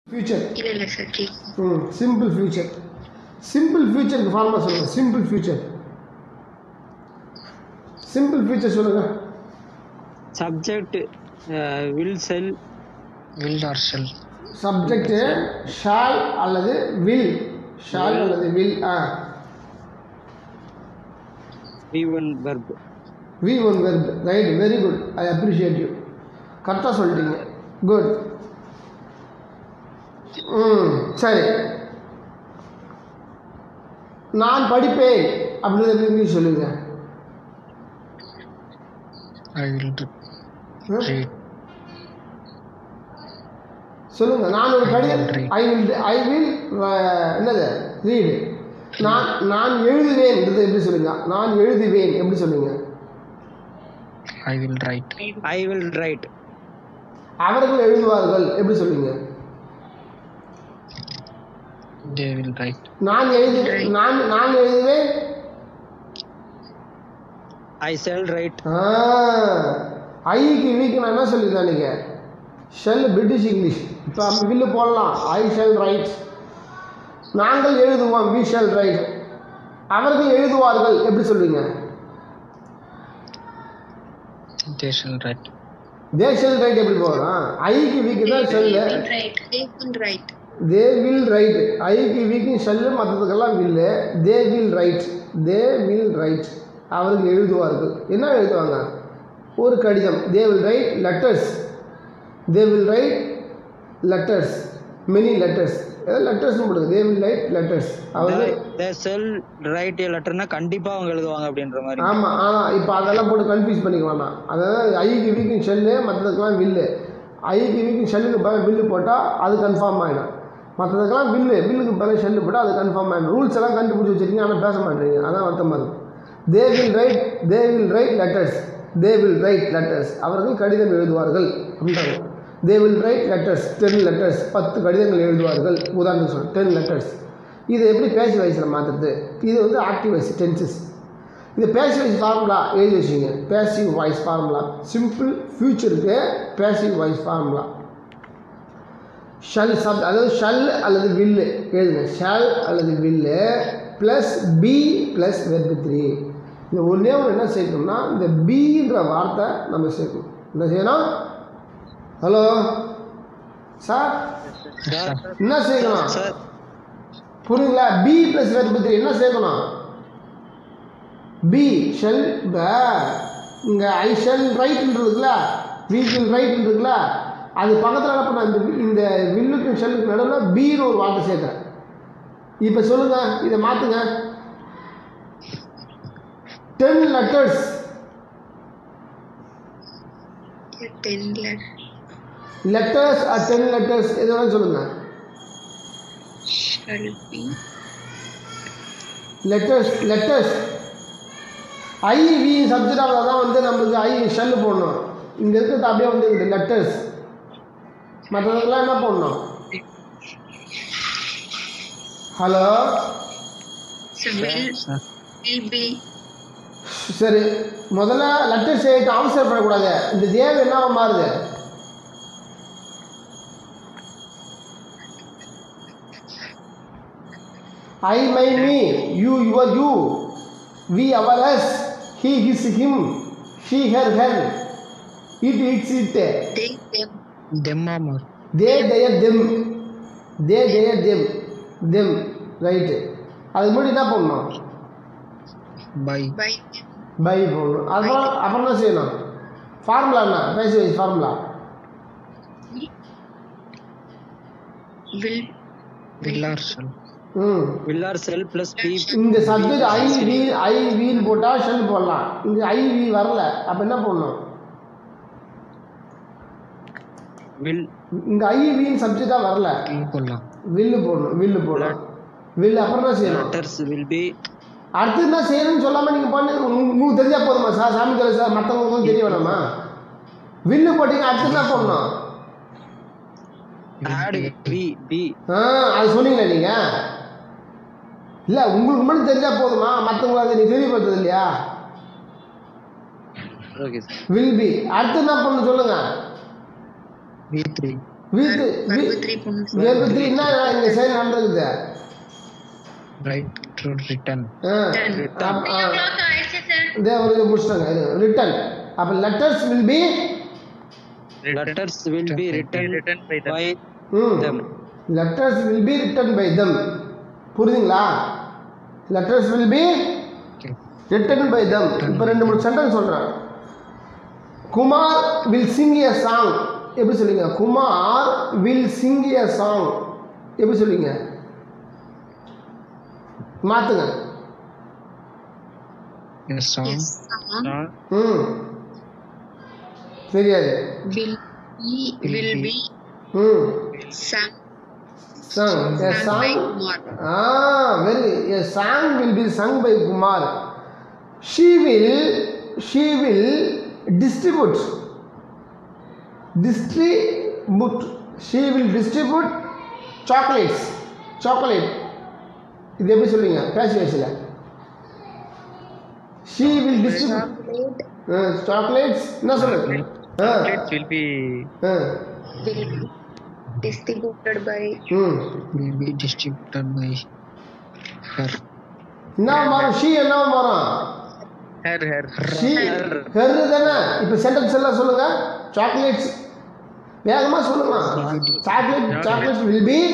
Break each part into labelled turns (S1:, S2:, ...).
S1: Future
S2: இல்ல இல்ல sir கே
S1: ம் சிம்பிள் ஃபியூச்சர் சிம்பிள் ஃபியூச்சருக்கு ஃபார்முலா சொல்லுங்கள் சிம்பிள் ஃபியூச்சர் சிம்பிள் ஃபியூச்சர் சொல்லுங்கள்
S3: subject will shall
S4: will or shall
S1: subject shall அல்லது வில் ஷால் அல்லது வில் ஆ
S3: V one verb
S1: V one verb right very good I appreciate you கரெக்டாக சொல்லிட்டீங்க good ம் சரி நான் படிப்பேன் அப்படின்றத எப்படி இங்கிலீஷ் சொல்லுங்க
S4: I will re-
S1: ம்?
S4: read
S1: சொல்லுங்க நான் ஒரு கடிதம்
S4: read.
S1: I will I will என்னது ரீடு நான் நான் எழுதுவேன்ன்றது எப்படி சொல்லுங்க நான் எழுதுவேன் எப்படி சொல்லுங்க
S4: I will write
S3: I will write
S1: அவர்கள் எழுதுவார்கள் எப்படி சொல்லுங்க
S4: they will write
S1: நான் எழுது நான் நான் எழுதுவேன்
S3: ஐ செல் ரைட்
S1: ஆ, ஐக்கு வீக்கு நான் என்ன சொல்லியிருந்தேன் நீங்கள் ஷெல் பிரிட்டிஷ் இங்கிலீஷ் இப்போ வில்லு போடலாம் ஐ ஷெல் ரைட் நாங்கள் எழுதுவோம் வி ஷெல் ரைட் அவர்கள் எழுதுவார்கள் எப்படி சொல்லுவீங்க
S4: they shall write
S1: they shall write எப்படி போகலாம் ஐக்கு வீக்கு தான் shall
S2: write they will write
S1: they will write ஐக்கு வீக்கு ஷெல்லு மற்றதுக்கெல்லாம் will they will write they will write அவர்கள் எழுதுவார்கள் என்ன எழுதுவாங்க ஒரு கடிதம் they will write letters they will write letters many letters ஏதாவது லெட்டர்ஸ்னு போடுங்க தே வில் ரைட் லெட்டர்ஸ் அவர்கள்
S3: தே செல் ரைட் ஏ லெட்டர்னா கண்டிப்பா அவங்க எழுதுவாங்க அப்படின்ற மாதிரி
S1: ஆமாம் ஆனால் இப்போ அதெல்லாம் போட்டு கன்ஃபியூஸ் பண்ணிக்க வேணாம் அதாவது ஐக்கு வீக்கும் ஷெல்லு மற்றதுக்கெல்லாம் வில்லு ஐக்கு வீக்கும் ஷெல்லுக்கு பதில் வில்லு போட்டால் அது கன்ஃபார்ம் ஆகிடும் மற்றதுக்கெல்லாம் வில்லு வில்லுக்கு பதில் ஷெல்லு போட்டால் அது கன்ஃபார்ம் ஆகிடும் ரூல்ஸ் எல்லாம் கண்டுபிடிச்சி வச்சிருக்கீங்க ஆனால் பேச மாட்டேங்க அதான் வருத்தமாக இருக்கும் they will write they will write letters they will write letters அவர்கள் கடிதம் எழுதுவார்கள் அப்படின்றாங்க they will write letters ten letters பத்து கடிதங்கள் எழுதுவார்கள் உதாரணத்துக்கு சொல்ல டென் லெட்டர்ஸ் இது எப்படி பேசி வயசில் மாற்றுறது இது வந்து ஆக்டிவ் வைஸ் டென்சஸ் இது பேசிவ் வாய்ஸ் ஃபார்முலா எழுதி வச்சுங்க பேசிவ் வாய்ஸ் ஃபார்முலா சிம்பிள் ஃபியூச்சருக்கு passive voice formula shall sub அதாவது ஷல் அல்லது வில்லு எழுதுங்க ஷல் அல்லது will plus be plus verb three இந்த ஒன்றே ஒன்று என்ன சேர்க்கணும்னா இந்த பீன்ற வார்த்தை நம்ம சேர்க்கணும் என்ன செய்யணும் ஹலோ சார் என்ன சேர்க்கணும்
S3: சார்
S1: புரியுங்களா பி ப்ளஸ் வெர்பு த்ரீ என்ன சேர்க்கணும் பி ஷெல் இங்கே ஐ ஷெல் ரைட்ன்றதுக்குல வி வில் ரைட்ன்றதுக்குல அது பக்கத்தில் என்ன பண்ண இந்த வி- இந்த வில்லுக்கும் ஷெல்லுக்கு நடுவில் பின்னு ஒரு வார்த்தை சேர்க்குறேன் இப்போ சொல்லுங்கள் இதை மாற்றுங்க ten letters
S2: ten let
S1: letters or ten letters எது வேணாலும் சொல்லுங்கள்
S2: shall be
S1: letters letters I we சப்ஜெக்டாக தான் வந்து நம்மளுக்கு ஐ ஷெல் போடணும் இங்கே இருக்கிறது அப்படியே வந்து இருக்குது லெட்டர்ஸ் மற்றதுக்கெல்லாம் என்ன போடணும் hello
S2: So will will be
S1: சரி முதல்ல லெட்டர்ஸ் எழுத்து அவசரப்படக்கூடாது இந்த தேவை என்னவா மாறுது I my me you your you we our us he his him she her her it its it
S2: they them
S4: them or more
S1: they their them they their them them right அதுக்கு முன்னாடி என்ன பண்ணணும்
S4: by
S2: by
S1: by போடணும் அப்புறம் அப்புறம் என்ன செய்யணும் formula என்ன passive voice formula
S2: will
S4: will or shall
S1: ம்
S3: will or shall plus be
S1: இந்த subject I will I will போட்டால் ஷெல் போடலாம் இங்கே ஐ வி வரல அப்போ என்ன பண்ணணும்
S3: வில்
S1: இங்கே ஐ வீல் சப்ஜெக்டாக வரல
S4: will போடலாம்
S1: வில்லு போடணும் வில்லு போடணும் வில்லு அப்புறம் என்ன செய்யணும்
S3: லெட்டர்ஸ் வில் பி
S1: அடுத்து என்ன செய்யணும்னு சொல்லாமல் நீங்கள் பண்ணு உங்க- உங்களுக்கு தெரிஞ்சா போதுமா சார் சாமி தெரியல சார் மற்றவங்களுக்கும் தெரிய வேணாமா வில்லு போட்டீங்க அடுத்து என்ன பண்ணணும்
S3: ஆட் பி பி
S1: ஆ அது சொன்னீங்களா நீங்கள் இல்லை உங்களுக்கு மட்டும் தெரிஞ்சால் போதுமா மற்றவங்களுக்கு அதை நீ தெரியப்படுத்துறது இல்லையா
S3: ஓகே சார்
S1: வில் பி அடுத்து என்ன பண்ணணும் சொல்லுங்கள்
S4: v3
S1: வீட்டு
S2: verb three போடணும்
S1: வேர்பு த்ரீ என்ன இங்கே செயல் நடந்துருக்குது
S4: ரைட் டு ரிட்டர்ன்
S1: ஆ அப்- ஆ. இதே ஒரு முடிச்சிட்டாங்க இது ரிட்டன் அப்போ letters will be
S3: letters will be written
S5: written by them.
S3: By
S1: ம்
S3: them
S1: letters will be written by them புரியுதுங்களா letters will be written by them இப்போ ரெண்டு மூணு சென்டென்ஸ் சொல்கிறேன் Kumar will sing a song எப்படி சொல்லுவீங்க Kumar will sing a song எப்படி சொல்லுவீங்க மாற்றுங்க
S4: சாங்
S2: yes song
S5: Song.
S1: ம் தெரியாது
S2: will be will be
S1: ம்
S2: sung
S1: song a
S2: sung by
S1: song
S2: Kumar
S1: Ah, very. A song will be sung by Kumar. She will, she will distribute, distribute. She will distribute chocolates, chocolate. இது எப்படி சொல்லுவீங்க passive வயசில் she will distribute
S2: chocolate
S1: chocolates என்ன சொல்லுங்க ஆ
S5: Chocolates will be
S1: ah
S2: will be distributed by
S1: ம்
S4: will be distributed by her
S1: என்ன மாறும் she என்ன மாறும்
S5: her her
S1: ஷீ ஹெரு தானே இப்போ சென்டென்ஸ் எல்லாம் சொல்லுங்க சாக்லேட்ஸ் வேகமாக சொல்லுங்க chocolate chocolates will be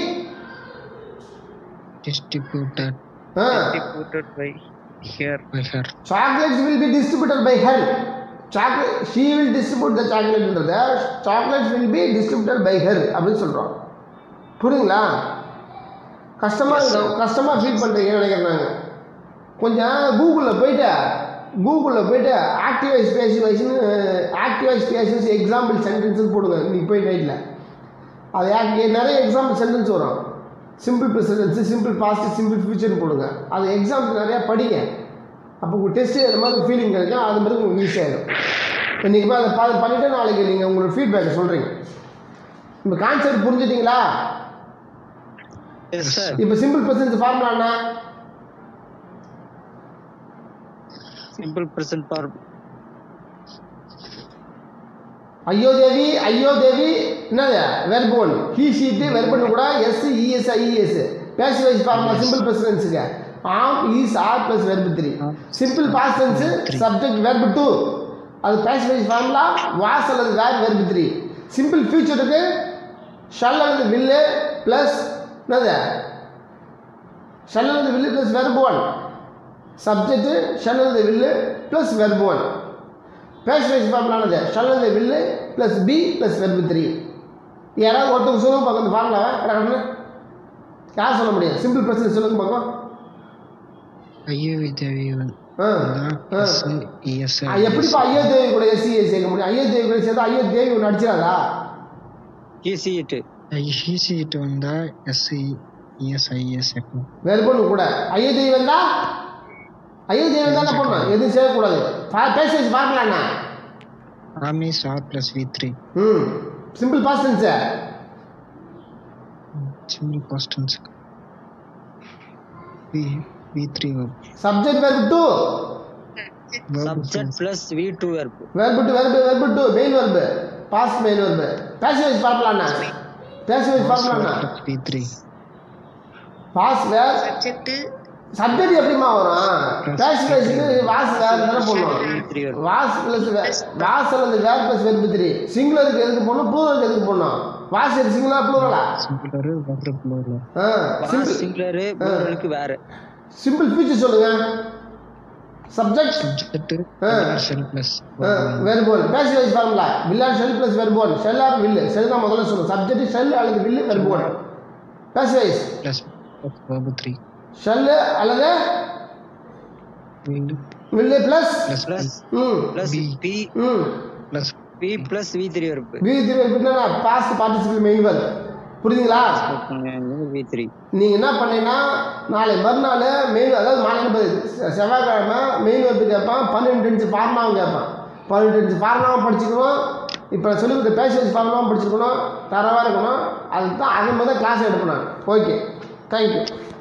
S4: distributed
S5: distributed by here.
S4: by her
S1: chocolates will be distributed by her chocolate she will distribute the சாக்லேட்ன்றத chocolates will be distributed by her அப்படின்னு சொல்கிறோம் புரியுங்களா கஷ்டமாக கஷ்டமாக ஃபீல் பண்ணுறீங்கன்னு நினைக்கிறேன் நாங்கள் கொஞ்சம் கூகுளில் போயிட்டு கூகுளில் போயிட்டு ஆக்டிவைஸ் பேசி வைஸ்னு ஆக்டிவைஸ் பேசிஸ் எக்ஸாம்பிள் சென்டென்ஸுன்னு போடுங்க நீங்கள் போய் நைட்டில் அது ஆக்~ நிறைய எக்ஸாம்பிள் சென்டென்ஸ் வரும் simple present tense simple past simple ஃபியூச்சர்னு போடுங்க அது எக்ஸாம்பிள் நிறையா படிங்க அப்போ உங்கள் டெஸ்ட்டு அது மாதிரி ஃபீலிங் கிடைக்கும் அது மாதிரி உங்களுக்கு ஈஸியாகிடும் இன்றைக்கி போய் அதை பா பண்ணிவிட்டு நாளைக்கு நீங்கள் உங்களோட ஃபீட்பேக்கை சொல்கிறீங்க இப்போ கான்செப்ட் புரிஞ்சுட்டிங்களா
S3: எஸ் சார்
S1: இப்போ சிம்பிள் ப்ரெசன்ஸ் ஃபார்முலா என்ன
S3: சிம்பிள் பிரசன்ட் ஃபார்
S1: ஐயோ தேவி ஐயோ தேவி என்னது verb one he she it verb கூட s es ies passive voice formula simple ப்ரெசிடென்ஸுக்கு am is are plus verb three simple past tense subject verb two அது passive voice formula was அல்லது were verb three simple ஃபியூச்சருக்கு shall அல்லது will plus என்னது shall அல்லது will plus verb one subject shall அல்லது will plus verb one passive voice ஃபார்முலானது shall அல்லது will plus be plus verb three யாராவது ஒருத்தவங்க சொல்லுங்க பார்க்க இந்த ஃபார்முலாவை கடற்கடன்னு யார் சொல்ல முடியும் சிம்பிள் பிரச்சனை சொல்லுங்க பார்க்கலாம்
S4: ஐயோ தேவி
S1: ஆ ஆ
S4: எஸ் எஸ்
S1: ஆ, எப்படிப்பா ஐயோ தேவி கூட எஸ்சி சேர்க்க முடியும் ஐயோ தேவி கூட சேர்த்தா ஐயோ தேவி ஒன்று அடிச்சிடாதா
S3: ஈஸி இட்டு
S4: ஈசிட்டு வந்தா எஸ் இஎஸ் ஐஎஸ் இருக்கும்
S1: வெறுப்பொண்ணு கூட ஐயோ தேவி வந்தா ஐயோ தேவி வந்தா என்ன பண்ணணும் எதுவும் செய்யக்கூடாது பேஸ் வைஸ் ஃபார்முலா என்ன
S4: am is are plus V three
S1: hmm simple past tense
S4: simple past tense V V three
S1: subject verb two
S3: subject plus V two verb
S1: verb two verb verb two main verb past main verb passive voice formula என்ன passive voice formula என்ன
S4: V three
S1: was were
S2: subject
S1: subject எப்படிமா வரும் passive வைஸ்க்கு was were தானே போடணும்
S3: three verb
S1: was plus was அல்லது were plus verb three சிங்குலருக்கு எதுக்கு போடணும் ப்ளூரலுக்கு எதுக்கு போடணும் வாஸ் எது சிங்குலரா ப்ளூரலா
S4: சிம்பிளர் வர்ற ப்ளூரில்
S1: ஆ சிம்பிள்
S3: சிங்குலரு ப்ளூரலுக்கு வேற
S1: சிம்பிள் ஃபியூச்சர் சொல்லுங்க subject
S4: subject shall plus
S1: verb one passive voice formula வில்லான் shall plus verb one shall or will shall தான் முதல்ல சொல்லணும் சப்ஜெக்ட் ஷெல் அல்லது will verb one passive voice
S4: plus verb three
S1: shall அல்லது
S4: வீண்டு
S1: will plus
S4: plus
S3: plus
S1: hmm
S3: plus be
S1: hmm
S4: plus
S3: be plus V three verb
S1: V three எப்படின்னா past participle main verb புரியுதுங்களா
S3: V three
S1: நீங்கள் என்ன பண்ணீங்கன்னா நாளை மறுநாள் மெயின் அதாவது மாலை ப- செவ்வாய்க்கிழமை மெயின் வேர்ப்பு கேட்பான் பன்னெண்டு இன்ச்சு ஃபார்முலாவும் கேட்பான் பன்னெண்டு இன்ச்சு ஃபார்முலாவும் படிச்சுக்கணும் இப்போ சொல்லி கொடுத்த பேஷன்ஸ் ஃபார்முலாவும் படிச்சுக்கணும் தரவாக இருக்கணும் அதுக்கு தான் அது மாதிரி கிளாஸ் எடுப்பேன் நான் ஓகே தேங்க்யூ